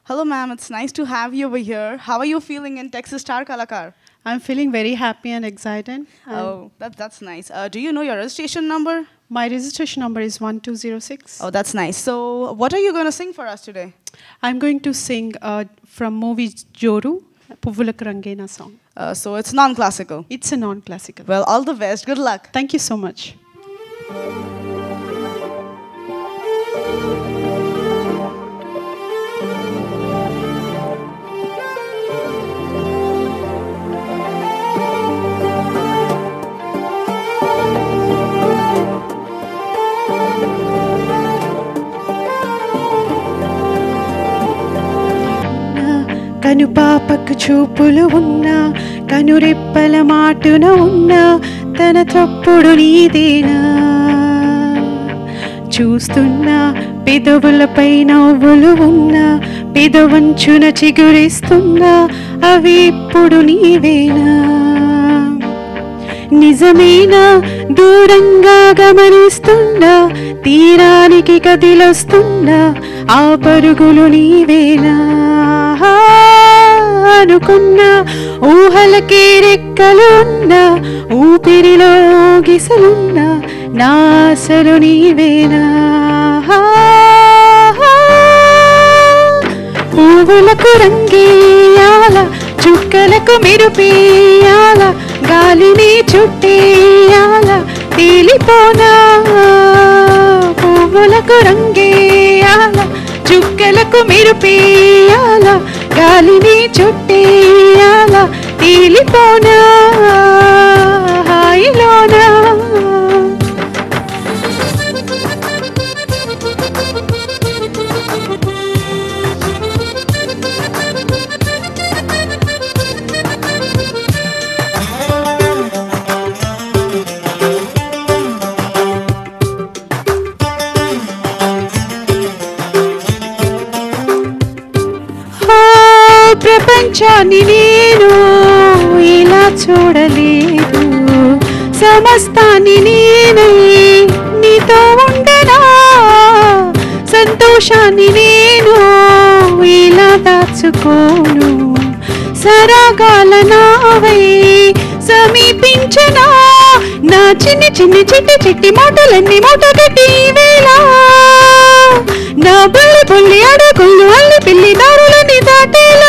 Hello, ma'am. It's nice to have you over here. How are you feeling in Texas Star Kalakar? I'm feeling very happy and excited. And oh, that, that's nice. Uh, do you know your registration number? My registration number is 1206. Oh, that's nice. So, what are you going to sing for us today? I'm going to sing uh, from movie Joru, Puvulak Rangena song. Uh, so, it's non classical. It's a non-classical. Well, all the best. Good luck. Thank you so much. కనుపాపకు చూపులు ఉన్నా కనురెప్పల మాటున ఉన్నా తన తప్పుడు నీదేనా చూస్తున్నా పెదవులపై నవ్వులు ఉన్నా పెదవంచున చిగురిస్తున్నా అవి ఇప్పుడు నీవేనా నిజమేనా దూరంగా గమనిస్తున్నా తీరానికి కదిలొస్తున్నా ఆ పరుగులు నీవేనా అనుకున్నా ఊహలకే రెక్కలు ఉన్నా ఊపిరిలో గిసలున్నా నా అసలు నీవేనా పువ్వులకు రంగేయాల చుక్కలకు మెరుపేయాల గాలిని చుట్టేయాల తేలిపోనా పువ్వులకు రంగేయాల చుక్కలకు మెరుపేయాల గాలిని చుట్టేయాల తేలిపోనా హాయిలోనా ఆ ప్రపంచాన్ని నేను ఇలా చూడలేదు సమస్తాన్ని నేనై నీతో ఉండనా సంతోషాన్ని నేను ఇలా దాచుకోను సరాగాల నావై సమీపించనా నా చిన్ని చిన్ని చిట్టి చిట్టి మాటలన్నీ మూట కట్టి వేళ నా బుల్లి బుల్లి అడుగులు అల్లి పిల్లి దారులని దాటేలా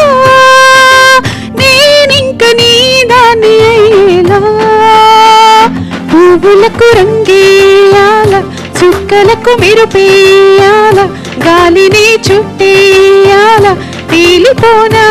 నేనింక నీ దాన్ని అయ్యేలా పువ్వులకు రంగేయాల చుక్కలకు మెరుపేయాల గాలిని చుట్టేయాల తేలిపోనా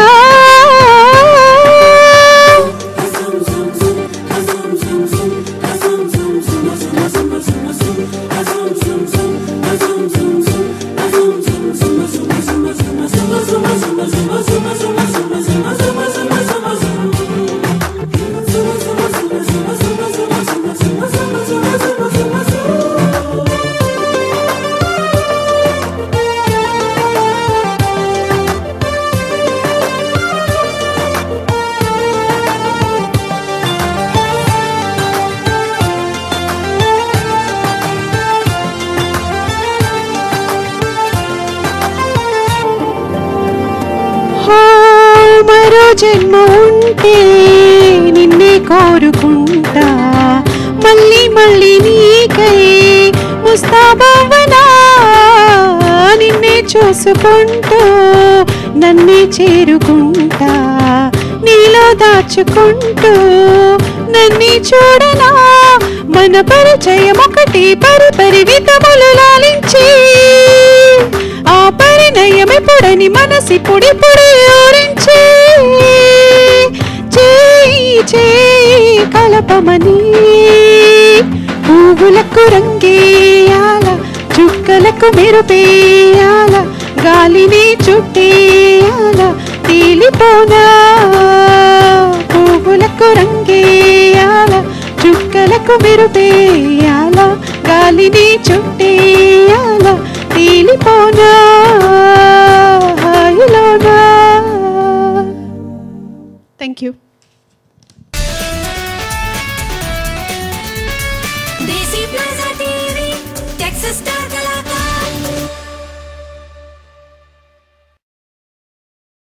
హో, మరో జన్మ ఉంటే నిన్నే కోరుకుంటా మళ్ళీ మళ్ళీ నీకై ముస్తాబవనా నిన్నే చూసుకుంటూ నన్నే చేరుకుంటా నీలో దాచుకుంటూ నన్నే చూడనా మన పరిచయం ఒకటి పరి పరి విధములు లాలించి ఆ పరిణయం ఎప్పుడని మనసిప్పుడిప్పుడు ఊరించి చేయి చేయి కలపమని పువ్వులకు రంగేయాల చుక్కలకు మెరుపేయాల గాలిని చుట్టేయాల తేలిపోనా పువ్వులకు రంగేయాల చుక్కలకు మెరుపేయాల గాలిని చుట్టేయాల తేలిపోనా హాయిలోనా thank you Desi Plaza TV, Texas Star